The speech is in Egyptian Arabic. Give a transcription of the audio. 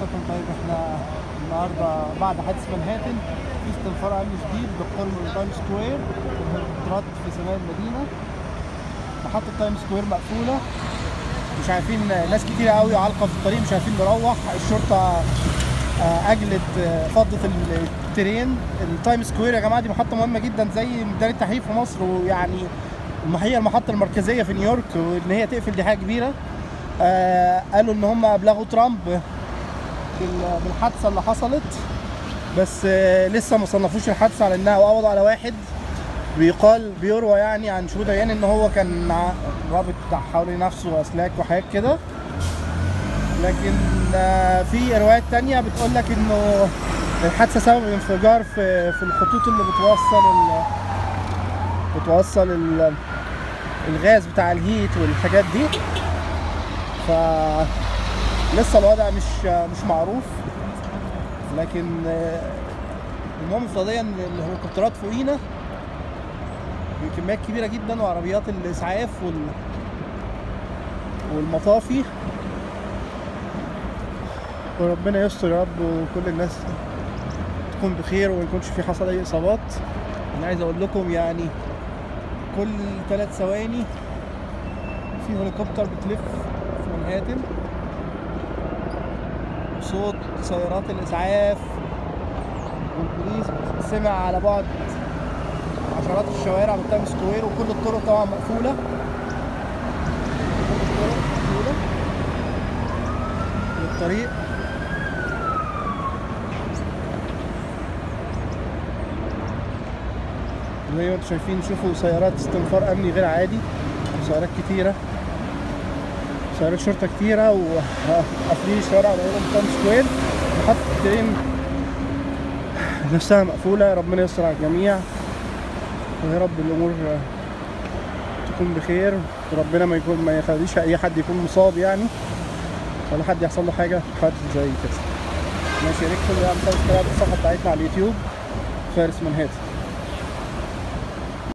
لكم طيب احنا النهارده بعد حادث منهاتن في استنفار امن جديد بالقرب من تايم سكوير والهليكوبترات في سماء المدينه محطه تايم سكوير مقفوله مش عارفين ناس كتير قوي عالقه في الطريق مش عارفين نروح الشرطه آه، اجلت آه، فضت الترين التايم سكوير يا جماعه دي محطه مهمه جدا زي ميدان التحرير في مصر ويعني ما هي المحطه المركزيه في نيويورك وان هي تقفل دي حاجه كبيره آه قالوا ان هم ابلغوا ترامب بال- بالحادثه اللي حصلت بس آه لسه ما صنفوش الحادثه على انها قبضوا على واحد بيقال بيروى يعني عن شهود عيان ان هو كان ع- رابط حوالين نفسه اسلاك وحاجات كده لكن آه، في روايات تانية بتقول لك انه الحادثة سبب انفجار في في الخطوط اللي بتوصل ال بتوصل ال الغاز بتاع الهيت والحاجات دي ف لسه الوضع مش مش معروف لكن آه، المهم افتراضيا ان الهليكوبترات فوقينا بكميات كبيرة جدا وعربيات الاسعاف وال والمطافي وربنا يستر يا رب وكل الناس تكون بخير وما يكونش في حصل اي اصابات انا عايز اقول لكم يعني كل ثلاث ثواني في هليكوبتر بتلف في منهاتن صوت سيارات الاسعاف والبوليس سمع على بعد عشرات الشوارع من تايم سكوير وكل الطرق طبعا مقفوله كل الطرق مقفوله للطريق زي ما انتم شايفين شوفوا سيارات استنفار امني غير عادي سيارات كتيره سيارات شرطه كتيره وقافلين الشوارع قريبه من تايم سكوير محطه الترين نفسها مقفوله ربنا يستر على الجميع ويا رب الامور تكون بخير وربنا ما يكون ما يخليش اي حد يكون مصاب يعني ولا حد يحصل له حاجه في حادث زي كده ماشي يا ريت كل يوم سبسكرايب الصفحه بتاعتنا على اليوتيوب فارس منهاتن